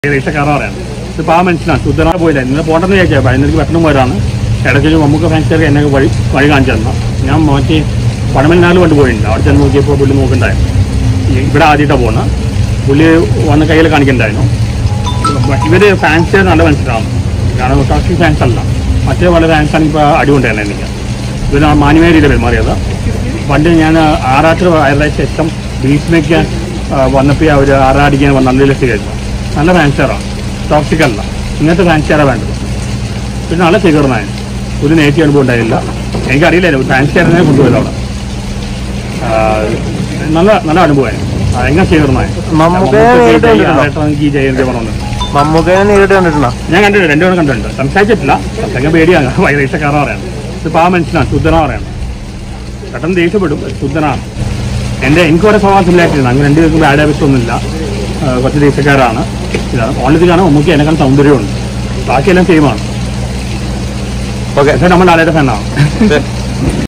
ഏകദേശക്കാരൻ പറയാം ഇതിപ്പോൾ ആ മനുഷ്യനാണ് ശുദ്ധനാ പോയില്ല ഇന്നലെ പോകണ്ടെന്ന് വിചാരിച്ചാൽ പതിനഞ്ച് പെട്ടെന്ന് പോയതാണ് ഇടയ്ക്ക് നമുക്ക് ഫാൻസിയൊക്കെ എന്നെ വഴി വഴി കാണിച്ചു തന്നു ഞാൻ മാറ്റി പടമൽനാല് കൊണ്ട് പോയിട്ടുണ്ട് അവിടെ ചെന്ന് നോക്കിയപ്പോൾ പുള്ളി നോക്കണ്ടായിരുന്നു ഈ- ഇവിടെ ആദ്യമായിട്ടാണ് പോകുന്നത് പുള്ളി വന്ന് കയ്യിൽ കാണിക്കണ്ടായിരുന്നു ഇവർ ഫാൻസ് നല്ല മനസ്സിലാണ് കാരണം ടോക്സിക് ഫാൻസ് അല്ല മറ്റേ പല ഫാൻസാണ് ഇപ്പോൾ അടികൊണ്ടായിരുന്നു എനിക്ക് ഇവർ മാന്യമായ രീതിയിൽ പെരുമാറിയത് പണ്ട് ഞാൻ ആറാട്ട് വയറുള്ള ശേഷം ബീച്ചിലേക്ക് വന്നപ്പോൾ അവർ ആറാടിക്കാൻ വന്ന് നല്ല സ്വീകരിച്ചു നല്ല ഫാൻസുകാരാണ് ടോക്സിക് അല്ല ഇങ്ങനത്തെ ഫാൻസുകാരാണ് വേണ്ടത് പിന്നെ നല്ല സ്വീകരണമായി ഒരു നെഗറ്റീവ് അനുഭവം ഉണ്ടായില്ല എനിക്കറിയില്ലായിരുന്നു ഫാൻസുകാരനെ കൊണ്ടുപോയത് അവിടെ ആ, നല്ല നല്ല അനുഭവമായിരുന്നു ഭയങ്കര സ്വീകരണമായി മമ്മൂക്കയെ നേരിട്ട് കണ്ടിട്ടുണ്ടോ? എനിക്ക് ഈ ജയന്തി പറഞ്ഞു മമ്മൂക്കനെ നേരിട്ട് കണ്ടിട്ടുണ്ടോ ഞാൻ കണ്ടിട്ടുണ്ട് രണ്ടുപേരും കണ്ടിട്ടുണ്ട് സംസാരിച്ചിട്ടില്ല സംസാരിക്കാൻ പേടിയാണ് വൈദേശക്കാരൻ പറയാണ് ഇതിപ്പോൾ ആ മനുഷ്യനാണ് ശുദ്ധനാ പറയാണ് പെട്ടെന്ന് ദേഷ്യപ്പെടും ശുദ്ധനാണ് എൻ്റെ എനിക്ക് ഓരോ സ്വഭാവം സിമിലായിട്ടില്ല അങ്ങനെ രണ്ടുപേർക്കും ബാഡ് ഹാബിറ്റ്സ് ഒന്നുമില്ല ആ, കുറച്ച് ദേശക്കാരാണ് ഇതാണ് ഓൺലി കാണാൻ നമുക്ക് എന്നെക്കാൾ സൗന്ദര്യമുണ്ട് ബാക്കിയെല്ലാം സെയിമാണ് ഓക്കെ പക്ഷേ നമ്മൾ ആരുടെ ഫാനാണ്